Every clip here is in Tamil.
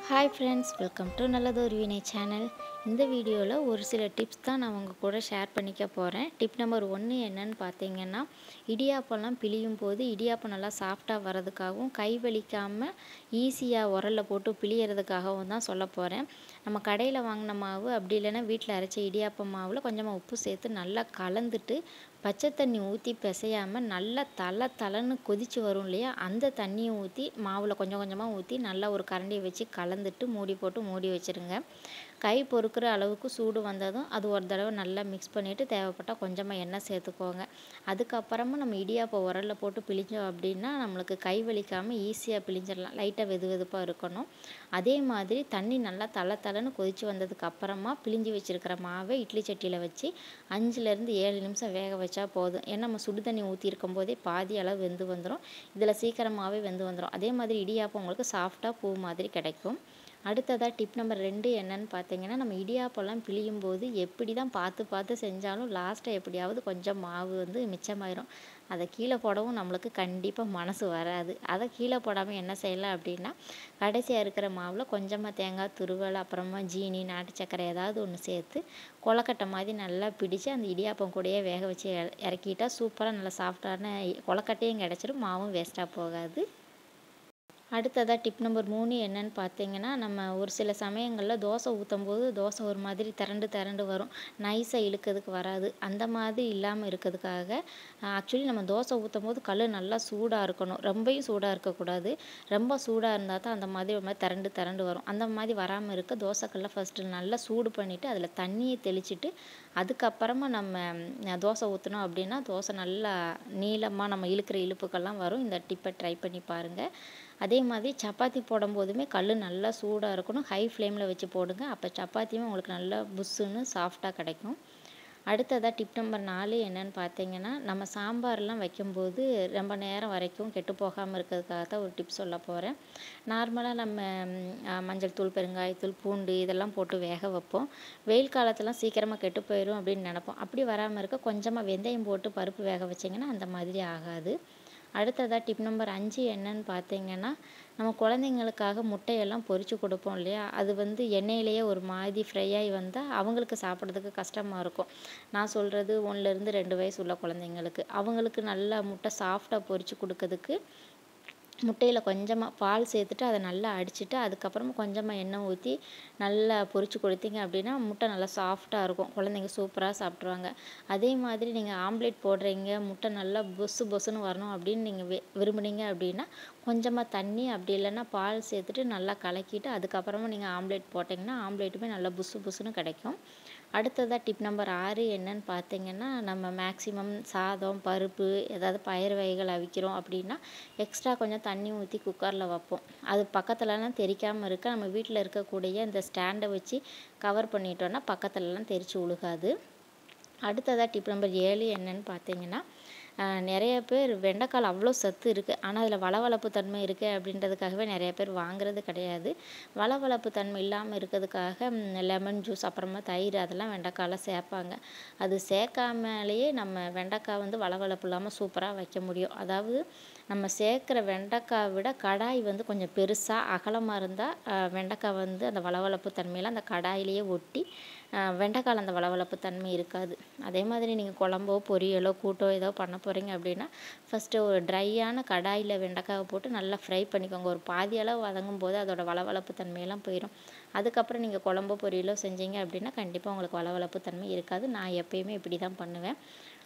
ஹாய் ஃப்ரெண்ட்ஸ் வெல்கம் டு நல்லதொரு வினை சேனல் இந்த வீடியோவில் ஒரு சில டிப்ஸ் தான் நான் உங்கள் கூட ஷேர் பண்ணிக்க போகிறேன் டிப் நம்பர் ஒன்று என்னன்னு பார்த்தீங்கன்னா இடியாப்பம்லாம் பிழியும் போது இடியாப்பம் நல்லா சாஃப்டாக வரதுக்காகவும் கை வலிக்காமல் ஈஸியாக உரலில் போட்டு பிழியறதுக்காகவும் தான் சொல்ல போகிறேன் நம்ம கடையில் வாங்கின மாவு அப்படி இல்லைன்னா வீட்டில் அரைச்ச இடியாப்பம் மாவில் கொஞ்சமாக உப்பு சேர்த்து நல்லா கலந்துட்டு பச்சை தண்ணி ஊற்றி பிசையாமல் நல்லா தலை தலைன்னு கொதித்து வரும் இல்லையா அந்த தண்ணியை ஊற்றி மாவில் கொஞ்சம் கொஞ்சமாக ஊற்றி நல்லா ஒரு கரண்டியை வச்சு கலந்துட்டு மூடி போட்டு மூடி வச்சுருங்க கை பொறுக்கிற அளவுக்கு சூடு வந்ததும் அது ஒரு தடவை நல்லா மிக்ஸ் பண்ணிவிட்டு தேவைப்பட்டால் கொஞ்சமாக எண்ணெய் சேர்த்துக்கோங்க அதுக்கப்புறமா நம்ம இடியாப்பம் உரலில் போட்டு பிழிஞ்சோம் அப்படின்னா நம்மளுக்கு கை வலிக்காமல் ஈஸியாக பிழிஞ்சிடலாம் லைட்டாக வெது வெதுப்பாக இருக்கணும் அதே மாதிரி தண்ணி நல்லா தலை தலைன்னு கொதித்து வந்ததுக்கு அப்புறமா பிழிஞ்சு வச்சுருக்கிற மாவை இட்லி சட்டியில் வச்சு அஞ்சுலேருந்து ஏழு நிமிஷம் வேக வச்சா போதும் ஏன்னா நம்ம சுடு தண்ணி ஊற்றி இருக்கும் போதே பாதி அளவு வெந்து வந்துடும் இதில் சீக்கிரமாகவே வெந்து வந்துடும் அதே மாதிரி இடியாப்பம் உங்களுக்கு சாஃப்டாக பூ மாதிரி கிடைக்கும் அடுத்ததாக டிப் நம்பர் ரெண்டு என்னன்னு பார்த்தீங்கன்னா நம்ம இடியாப்பம்லாம் பிழியும் போது எப்படி தான் பார்த்து பார்த்து செஞ்சாலும் லாஸ்ட்டாக எப்படியாவது கொஞ்சம் மாவு வந்து மிச்சமாயிரும் அதை கீழே போடவும் நம்மளுக்கு கண்டிப்பாக மனசு வராது அதை கீழே போடாமல் என்ன செய்யலாம் அப்படின்னா கடைசியாக இருக்கிற மாவில் கொஞ்சமாக தேங்காய் துருவல் அப்புறமா ஜீனி நாட்டு சக்கரை ஏதாவது ஒன்று சேர்த்து கொலக்கட்டை மாதிரி நல்லா பிடிச்சு அந்த இடியாப்பம் கூடயே வேக வச்சு இறக்கிட்டா சூப்பராக நல்லா சாஃப்டான கொலக்கட்டையும் கிடச்சிரும் மாவும் வேஸ்ட்டாக போகாது அடுத்ததாக டிப் நம்பர் மூணு என்னன்னு பார்த்தீங்கன்னா நம்ம ஒரு சில சமயங்களில் தோசை ஊற்றும் போது தோசை ஒரு மாதிரி திரண்டு திரண்டு வரும் நைஸாக இழுக்கிறதுக்கு வராது அந்த மாதிரி இல்லாமல் இருக்கிறதுக்காக ஆக்சுவலி நம்ம தோசை ஊற்றும் போது கல் நல்லா சூடாக இருக்கணும் ரொம்பவும் சூடாக இருக்கக்கூடாது ரொம்ப சூடாக இருந்தால் தான் அந்த மாதிரி ஒரு மாதிரி திரண்டு திரண்டு வரும் அந்த மாதிரி வராமல் இருக்க தோசைக்கல்லை ஃபஸ்ட்டு நல்லா சூடு பண்ணிவிட்டு அதில் தண்ணியை தெளிச்சிட்டு அதுக்கப்புறமா நம்ம தோசை ஊற்றினோம் அப்படின்னா தோசை நல்லா நீளமாக நம்ம இழுக்கிற இழுப்புக்கெல்லாம் வரும் இந்த டிப்பை ட்ரை பண்ணி பாருங்கள் அதே மாதிரி சப்பாத்தி போடும்போதுமே கல் நல்லா சூடாக இருக்கணும் ஹை ஃப்ளேமில் வச்சு போடுங்க அப்போ சப்பாத்தியும் உங்களுக்கு நல்லா புஸ்ஸுன்னு சாஃப்டாக கிடைக்கும் அடுத்ததாக டிப் நம்பர் நாலு என்னன்னு பார்த்தீங்கன்னா நம்ம சாம்பார்லாம் வைக்கும்போது ரொம்ப நேரம் வரைக்கும் கெட்டு போகாமல் இருக்கிறதுக்காக தான் ஒரு டிப் சொல்ல போகிறேன் நார்மலாக நம்ம மஞ்சள் தூள் பெருங்காயத்தூள் பூண்டு இதெல்லாம் போட்டு வேக வைப்போம் வெயில் காலத்துலாம் சீக்கிரமாக கெட்டு போயிடும் அப்படின்னு நினப்போம் அப்படி வராமல் இருக்க கொஞ்சமாக வெந்தயம் போட்டு பருப்பு வேக வச்சிங்கன்னா அந்த மாதிரி ஆகாது அடுத்ததாக டிப் நம்பர் அஞ்சு என்னன்னு பார்த்தீங்கன்னா நம்ம குழந்தைங்களுக்காக முட்டையெல்லாம் பொரித்து கொடுப்போம் இல்லையா அது வந்து எண்ணெயிலேயே ஒரு மாதிரி ஃப்ரை ஆகி வந்தால் அவங்களுக்கு சாப்பிட்றதுக்கு கஷ்டமாக இருக்கும் நான் சொல்கிறது ஒன்றுலேருந்து ரெண்டு வயசு உள்ள குழந்தைங்களுக்கு அவங்களுக்கு நல்லா முட்டை சாஃப்டாக பொரித்து கொடுக்கறதுக்கு முட்டையில் கொஞ்சமாக பால் சேர்த்துட்டு அதை நல்லா அடிச்சுட்டு அதுக்கப்புறமா கொஞ்சமாக எண்ணெய் ஊற்றி நல்லா பொரித்து கொடுத்தீங்க அப்படின்னா முட்டை நல்லா சாஃப்டாக இருக்கும் குழந்தைங்க சூப்பராக சாப்பிட்ருவாங்க அதே மாதிரி நீங்கள் ஆம்லேட் போடுறீங்க முட்டை நல்லா பொசு பொசுன்னு வரணும் அப்படின்னு நீங்கள் வி விரும்புனீங்க அப்படின்னா கொஞ்சமாக தண்ணி அப்படி இல்லைன்னா பால் சேர்த்துட்டு நல்லா கலக்கிட்டு அதுக்கப்புறமா நீங்கள் ஆம்லேட் போட்டிங்கன்னா ஆம்லேட்டுமே நல்லா புசு புசுன்னு கிடைக்கும் அடுத்ததாக டிப் நம்பர் ஆறு என்னன்னு பார்த்தீங்கன்னா நம்ம மேக்ஸிமம் சாதம் பருப்பு ஏதாவது பயிர் வகைகள் அவிக்கிறோம் அப்படின்னா எக்ஸ்ட்ரா கொஞ்சம் தண்ணி ஊற்றி குக்கரில் வைப்போம் அது பக்கத்துலலாம் தெரிக்காமல் இருக்க நம்ம வீட்டில் இருக்கக்கூடிய இந்த ஸ்டாண்டை வச்சு கவர் பண்ணிட்டோன்னா பக்கத்துலலாம் தெரிச்சு உழுகாது அடுத்ததாக டிப் நம்பர் ஏழு என்னன்னு பார்த்தீங்கன்னா நிறைய பேர் வெண்டைக்கால் அவ்வளோ சத்து இருக்குது ஆனால் அதில் வளவளப்பு தன்மை இருக்குது அப்படின்றதுக்காகவே நிறைய பேர் வாங்குறது கிடையாது வளவளப்பு தன்மை இல்லாமல் இருக்கிறதுக்காக லெமன் ஜூஸ் அப்புறமா தயிர் அதெல்லாம் வெண்டைக்காயில் சேர்ப்பாங்க அது சேர்க்காமலேயே நம்ம வெண்டைக்காய் வந்து வளவளப்பு இல்லாமல் சூப்பராக வைக்க முடியும் அதாவது நம்ம சேர்க்குற வெண்டைக்காய் விட கடாய் வந்து கொஞ்சம் பெருசாக அகலமாக இருந்தால் வெண்டைக்காய் வந்து அந்த வளவளப்பு தன்மையில் அந்த கடாயிலேயே ஒட்டி வெண்டைக்காயில் அந்த வளவளப்பு தன்மை இருக்காது அதே மாதிரி நீங்கள் குழம்போ பொரியலோ கூட்டோ ஏதோ பண்ண போகிறீங்க அப்படின்னா ஃபஸ்ட்டு ஒரு ட்ரையான கடாயில் வெண்டைக்காவை போட்டு நல்லா ஃப்ரை பண்ணிக்கோங்க ஒரு பாதி அளவு வதங்கும் போது அதோட வளவளப்பு தன்மையெல்லாம் போயிடும் அதுக்கப்புறம் நீங்கள் குழம்போ பொரியலோ செஞ்சீங்க அப்படின்னா கண்டிப்பாக உங்களுக்கு வளவளப்பு தன்மை இருக்காது நான் எப்பயுமே இப்படி தான் பண்ணுவேன்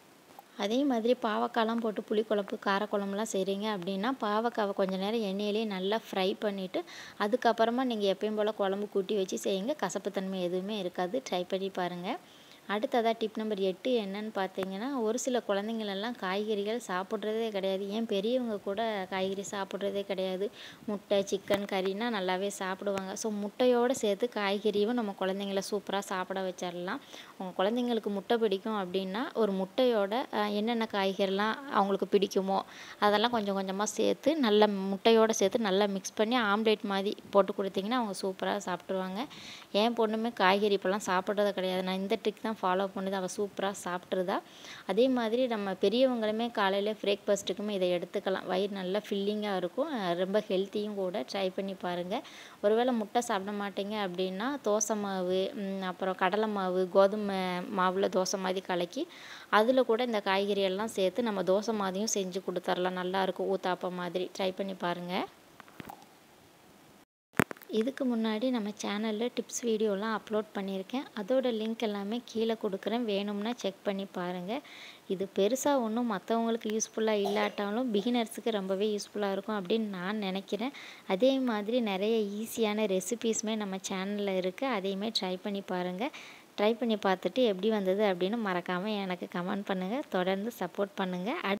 அதே மாதிரி பாவக்காய்லாம் போட்டு புளிக்குழம்பு காரக்குழம்புலாம் செய்கிறீங்க அப்படின்னா பாவக்காவை கொஞ்சம் நேரம் எண்ணெயிலே நல்லா ஃப்ரை பண்ணிவிட்டு அதுக்கப்புறமா நீங்கள் எப்பயும் போல் குழம்பு கூட்டி வச்சு செய்யுங்க கசப்புத்தன்மை எதுவுமே இருக்காது ட்ரை பண்ணி பாருங்கள் அடுத்ததாக டிப் நம்பர் எட்டு என்னன்னு பார்த்தீங்கன்னா ஒரு சில குழந்தைங்களெல்லாம் காய்கறிகள் சாப்பிட்றதே கிடையாது ஏன் பெரியவங்க கூட காய்கறி சாப்பிட்றதே கிடையாது முட்டை சிக்கன் கறினா நல்லாவே சாப்பிடுவாங்க ஸோ முட்டையோடு சேர்த்து காய்கறியும் நம்ம குழந்தைங்கள சூப்பராக சாப்பிட வச்சிடலாம் உங்கள் குழந்தைங்களுக்கு முட்டை பிடிக்கும் அப்படின்னா ஒரு முட்டையோட என்னென்ன காய்கறிலாம் அவங்களுக்கு பிடிக்குமோ அதெல்லாம் கொஞ்சம் கொஞ்சமாக சேர்த்து நல்ல முட்டையோடு சேர்த்து நல்லா மிக்ஸ் பண்ணி ஆம்லேட் மாதிரி போட்டு கொடுத்தீங்கன்னா அவங்க சூப்பராக சாப்பிட்ருவாங்க என் பொண்ணுமே காய்கறி இப்போல்லாம் சாப்பிட்றது கிடையாது நான் இந்த ட்ரிக் தான் ஃபாலோ பண்ணுது அவள் சூப்பராக சாப்பிட்ருதா அதே மாதிரி நம்ம பெரியவங்களுமே காலையில் பிரேக்ஃபாஸ்ட்டுக்குமே இதை எடுத்துக்கலாம் வயிறு நல்லா ஃபில்லிங்காக இருக்கும் ரொம்ப ஹெல்த்தியும் கூட ட்ரை பண்ணி பாருங்கள் ஒருவேளை முட்டை சாப்பிட மாட்டீங்க அப்படின்னா தோசை மாவு அப்புறம் கடலை மாவு கோதுமை மாவில் தோசை மாதிரி கலக்கி அதில் கூட இந்த காய்கறி எல்லாம் சேர்த்து நம்ம தோசை மாதிரியும் செஞ்சு கொடுத்துர்லாம் நல்லாயிருக்கும் ஊத்தாப்பம் மாதிரி ட்ரை பண்ணி பாருங்கள் இதுக்கு முன்னாடி நம்ம சேனலில் டிப்ஸ் வீடியோலாம் அப்லோட் பண்ணியிருக்கேன் அதோட லிங்க் எல்லாமே கீழே கொடுக்குறேன் வேணும்னா செக் பண்ணி பாருங்கள் இது பெருசாக ஒன்றும் மற்றவங்களுக்கு யூஸ்ஃபுல்லாக இல்லாட்டாலும் பிகினர்ஸுக்கு ரொம்பவே யூஸ்ஃபுல்லாக இருக்கும் அப்படின்னு நான் நினைக்கிறேன் அதே மாதிரி நிறைய ஈஸியான ரெசிபீஸுமே நம்ம சேனலில் இருக்குது அதையுமே ட்ரை பண்ணி பாருங்கள் ட்ரை பண்ணி பார்த்துட்டு எப்படி வந்தது அப்படின்னு மறக்காமல் எனக்கு கமெண்ட் பண்ணுங்கள் தொடர்ந்து சப்போர்ட் பண்ணுங்கள்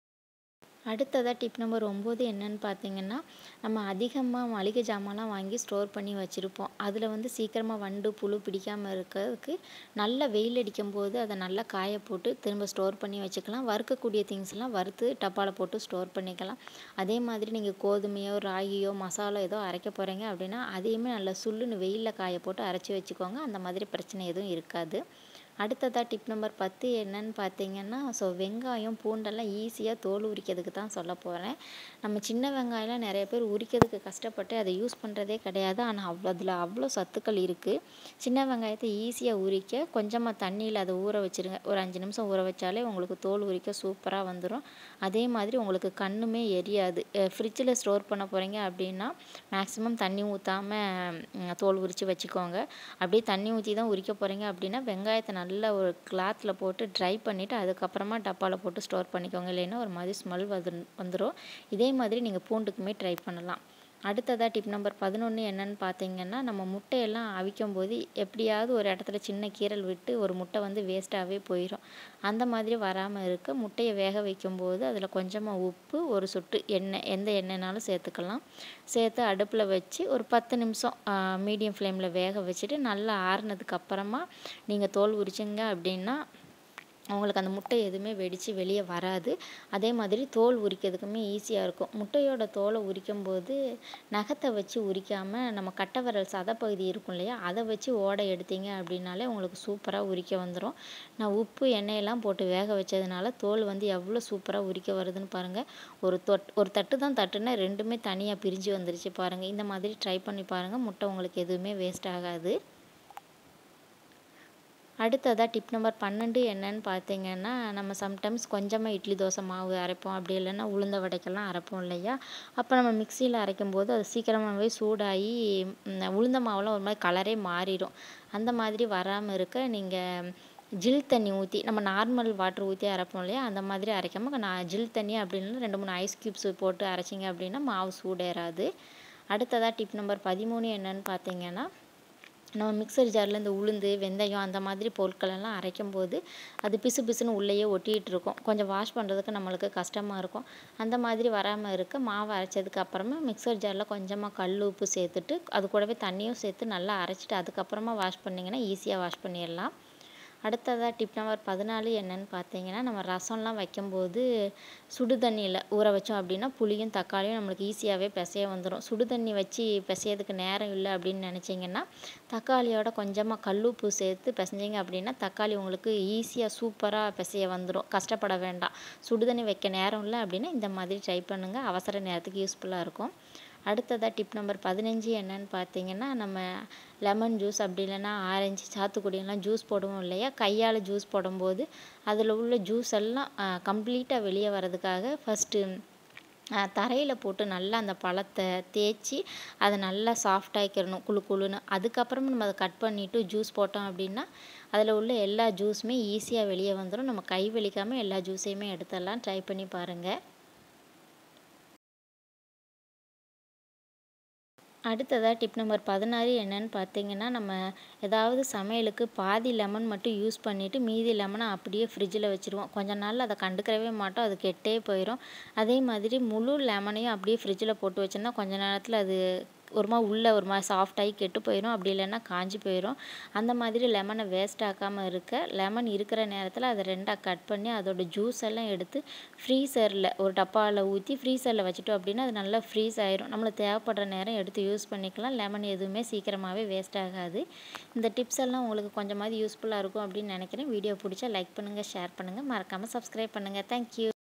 அடுத்ததாக டிப் நம்பர் ஒம்பது என்னன்னு பார்த்தீங்கன்னா நம்ம அதிகமாக மளிகை ஜாமான்லாம் வாங்கி ஸ்டோர் பண்ணி வச்சுருப்போம் அதில் வந்து சீக்கிரமாக வண்டு புழு பிடிக்காமல் இருக்கிறதுக்கு நல்லா வெயில் அடிக்கும் போது அதை நல்லா காய போட்டு திரும்ப ஸ்டோர் பண்ணி வச்சுக்கலாம் வறுக்கக்கூடிய திங்ஸ்லாம் வறுத்து டப்பாவில் போட்டு ஸ்டோர் பண்ணிக்கலாம் அதே மாதிரி நீங்கள் கோதுமையோ ராகியோ மசாலா ஏதோ அரைக்க போகிறீங்க அப்படின்னா அதையுமே நல்லா சுள்ளுன்னு வெயிலில் காய போட்டு அரைச்சி வச்சுக்கோங்க அந்த மாதிரி பிரச்சனை எதுவும் இருக்காது அடுத்ததாக டிப் நம்பர் பத்து என்னன்னு பார்த்தீங்கன்னா ஸோ வெங்காயம் பூண்டெல்லாம் ஈஸியாக தோல் உரிக்கிறதுக்கு தான் சொல்ல போகிறேன் நம்ம சின்ன வெங்காயம்லாம் நிறைய பேர் உரிக்கிறதுக்கு கஷ்டப்பட்டு அதை யூஸ் பண்ணுறதே கிடையாது ஆனால் அவ்வளோ அதில் அவ்வளோ சத்துக்கள் இருக்குது சின்ன வெங்காயத்தை ஈஸியாக உரிக்க கொஞ்சமாக தண்ணியில் அதை ஊற வச்சுருங்க ஒரு அஞ்சு நிமிஷம் ஊற வச்சாலே உங்களுக்கு தோல் உரிக்க சூப்பராக வந்துடும் அதே மாதிரி உங்களுக்கு கண்ணுமே எரியாது ஃப்ரிட்ஜில் ஸ்டோர் பண்ண போகிறீங்க அப்படின்னா மேக்ஸிமம் தண்ணி ஊற்றாமல் தோல் உரித்து வச்சுக்கோங்க அப்படியே தண்ணி ஊற்றி தான் உரிக்க போகிறீங்க அப்படின்னா வெங்காயத்தை நல்லா ஒரு கிளாத்தில் போட்டு ட்ரை பண்ணிவிட்டு அதுக்கப்புறமா டப்பாவில் போட்டு ஸ்டோர் பண்ணிக்கோங்க இல்லைன்னா ஒரு மாதிரி ஸ்மெல் வந்து வந்துடும் இதே மாதிரி நீங்கள் பூண்டுக்குமே ட்ரை பண்ணலாம் அடுத்ததாக டிப் நம்பர் பதினொன்று என்னன்னு பார்த்தீங்கன்னா நம்ம முட்டையெல்லாம் அவிக்கும் போது எப்படியாவது ஒரு இடத்துல சின்ன கீரல் விட்டு ஒரு முட்டை வந்து வேஸ்ட்டாகவே போயிடும் அந்த மாதிரி வராமல் இருக்க முட்டையை வேக வைக்கும்போது அதில் கொஞ்சமாக உப்பு ஒரு சொட்டு எண்ணெய் எந்த எண்ணெய்னாலும் சேர்த்துக்கலாம் சேர்த்து அடுப்பில் வச்சு ஒரு பத்து நிமிஷம் மீடியம் ஃப்ளேமில் வேக வச்சுட்டு நல்லா ஆறுனதுக்கு அப்புறமா நீங்கள் தோல் உரிச்சிங்க அப்படின்னா அவங்களுக்கு அந்த முட்டை எதுவுமே வெடித்து வெளியே வராது அதே மாதிரி தோல் உரிக்கிறதுக்குமே ஈஸியாக இருக்கும் முட்டையோட தோலை உரிக்கும் போது நகத்தை வச்சு உரிக்காமல் நம்ம கட்டை விரல் சதப்பகுதி இருக்கும் இல்லையா அதை வச்சு ஓடை எடுத்தீங்க அப்படின்னாலே உங்களுக்கு சூப்பராக உரிக்க வந்துடும் நான் உப்பு எண்ணெயெல்லாம் போட்டு வேக வச்சதுனால தோல் வந்து எவ்வளோ சூப்பராக உரிக்க வருதுன்னு பாருங்கள் ஒரு தொட் ஒரு தட்டு தான் தட்டுனா ரெண்டுமே தனியாக பிரிஞ்சு வந்துருச்சு பாருங்கள் இந்த மாதிரி ட்ரை பண்ணி பாருங்கள் முட்டை உங்களுக்கு எதுவுமே வேஸ்ட் ஆகாது அடுத்ததாக டிப் நம்பர் பன்னெண்டு என்னன்னு பார்த்தீங்கன்னா நம்ம சம்டைம்ஸ் கொஞ்சமாக இட்லி தோசை மாவு அரைப்போம் அப்படி இல்லைன்னா உளுந்த வடைக்கெல்லாம் அரைப்போம் இல்லையா அப்போ நம்ம மிக்சியில் அரைக்கும் போது அது சீக்கிரமாகவே சூடாகி உளுந்த மாவுலாம் ஒரு மாதிரி கலரே மாறிடும் அந்த மாதிரி வராமல் இருக்க நீங்கள் ஜில் தண்ணி ஊற்றி நம்ம நார்மல் வாட்டர் ஊற்றி அரைப்போம் இல்லையா அந்த மாதிரி அரைக்காமல் நான் ஜில் தண்ணி அப்படின்னு ரெண்டு மூணு ஐஸ் க்யூப்ஸ் போட்டு அரைச்சிங்க அப்படின்னா மாவு சூடேறாது அடுத்ததாக டிப் நம்பர் பதிமூணு என்னன்னு பார்த்தீங்கன்னா நம்ம மிக்சர் ஜாரில் இந்த உளுந்து வெந்தயம் அந்த மாதிரி பொருட்களெல்லாம் அரைக்கும் போது அது பிசு பிசுன்னு உள்ளேயே ஒட்டிகிட்டு இருக்கும் கொஞ்சம் வாஷ் பண்ணுறதுக்கு நம்மளுக்கு கஷ்டமாக இருக்கும் அந்த மாதிரி வராமல் இருக்க மாவு அரைச்சதுக்கு அப்புறமா மிக்சர் ஜாரில் கொஞ்சமாக கல் உப்பு சேர்த்துட்டு அது கூடவே தண்ணியும் சேர்த்து நல்லா அரைச்சிட்டு அதுக்கப்புறமா வாஷ் பண்ணிங்கன்னா ஈஸியாக வாஷ் பண்ணிடலாம் அடுத்ததாக டிப் நம்பர் பதினாலு என்னன்னு பார்த்தீங்கன்னா நம்ம ரசம்லாம் வைக்கும்போது சுடு தண்ணியில் ஊற வச்சோம் அப்படின்னா புளியும் தக்காளியும் நம்மளுக்கு ஈஸியாகவே பிசைய வந்துடும் சுடு தண்ணி வச்சு பிசையதுக்கு நேரம் இல்லை அப்படின்னு நினச்சிங்கன்னா தக்காளியோட கொஞ்சமாக கல்லுப்பு சேர்த்து பிசைஞ்சிங்க அப்படின்னா தக்காளி உங்களுக்கு ஈஸியாக சூப்பராக பிசைய வந்துடும் கஷ்டப்பட வேண்டாம் சுடு தண்ணி வைக்க நேரம் இல்லை அப்படின்னா இந்த மாதிரி ட்ரை பண்ணுங்கள் அவசர நேரத்துக்கு யூஸ்ஃபுல்லாக இருக்கும் அடுத்ததாக டிப் நம்பர் பதினஞ்சு என்னன்னு பார்த்தீங்கன்னா நம்ம லெமன் ஜூஸ் அப்படி இல்லைன்னா ஆரஞ்சு சாத்துக்குடியெல்லாம் ஜூஸ் போடுவோம் இல்லையா கையால் ஜூஸ் போடும்போது அதில் உள்ள ஜூஸ் எல்லாம் கம்ப்ளீட்டாக வெளியே வர்றதுக்காக ஃபஸ்ட்டு தரையில் போட்டு நல்லா அந்த பழத்தை தேய்ச்சி அதை நல்லா சாஃப்டாக்கிடணும் குழு குழுன்னு அதுக்கப்புறமா நம்ம அதை கட் பண்ணிவிட்டு ஜூஸ் போட்டோம் அப்படின்னா அதில் உள்ள எல்லா ஜூஸுமே ஈஸியாக வெளியே வந்துடும் நம்ம கை வலிக்காமல் எல்லா ஜூஸையுமே எடுத்துடலாம் ட்ரை பண்ணி பாருங்கள் அடுத்ததாக டிப் நம்பர் பதினாறு என்னன்னு பார்த்தீங்கன்னா நம்ம ஏதாவது சமையலுக்கு பாதி லெமன் மட்டும் யூஸ் பண்ணிவிட்டு மீதி லெமனை அப்படியே ஃப்ரிட்ஜில் வச்சுருவோம் கொஞ்ச நாள் அதை கண்டுக்கிறவே மாட்டோம் அது கெட்டே போயிடும் அதே மாதிரி முழு லெமனையும் அப்படியே ஃப்ரிட்ஜில் போட்டு வச்சோம்னா கொஞ்ச நேரத்தில் அது ஒரு மாதிரி உள்ளே ஒரு மாதிரி சாஃப்டாகி கெட்டு போயிடும் அப்படி இல்லைன்னா காஞ்சி போயிடும் அந்த மாதிரி லெமனை வேஸ்ட் ஆக்காமல் இருக்க லெமன் இருக்கிற நேரத்தில் அதை ரெண்டாக கட் பண்ணி அதோட ஜூஸ் எல்லாம் எடுத்து ஃப்ரீசரில் ஒரு டப்பாவில் ஊற்றி ஃப்ரீசரில் வச்சுட்டோம் அப்படின்னா அது நல்லா ஃப்ரீஸ் ஆயிரும் நம்மளுக்கு தேவைப்படுற நேரம் எடுத்து யூஸ் பண்ணிக்கலாம் லெமன் எதுவுமே சீக்கிரமாகவே வேஸ்ட் ஆகாது இந்த டிப்ஸ் எல்லாம் உங்களுக்கு கொஞ்சமாவது யூஸ்ஃபுல்லாக இருக்கும் அப்படின்னு நினைக்கிறேன் வீடியோ பிடிச்சா லைக் பண்ணுங்கள் ஷேர் பண்ணுங்கள் மறக்காமல் சப்ஸ்கிரைப் பண்ணுங்கள் தேங்க்யூ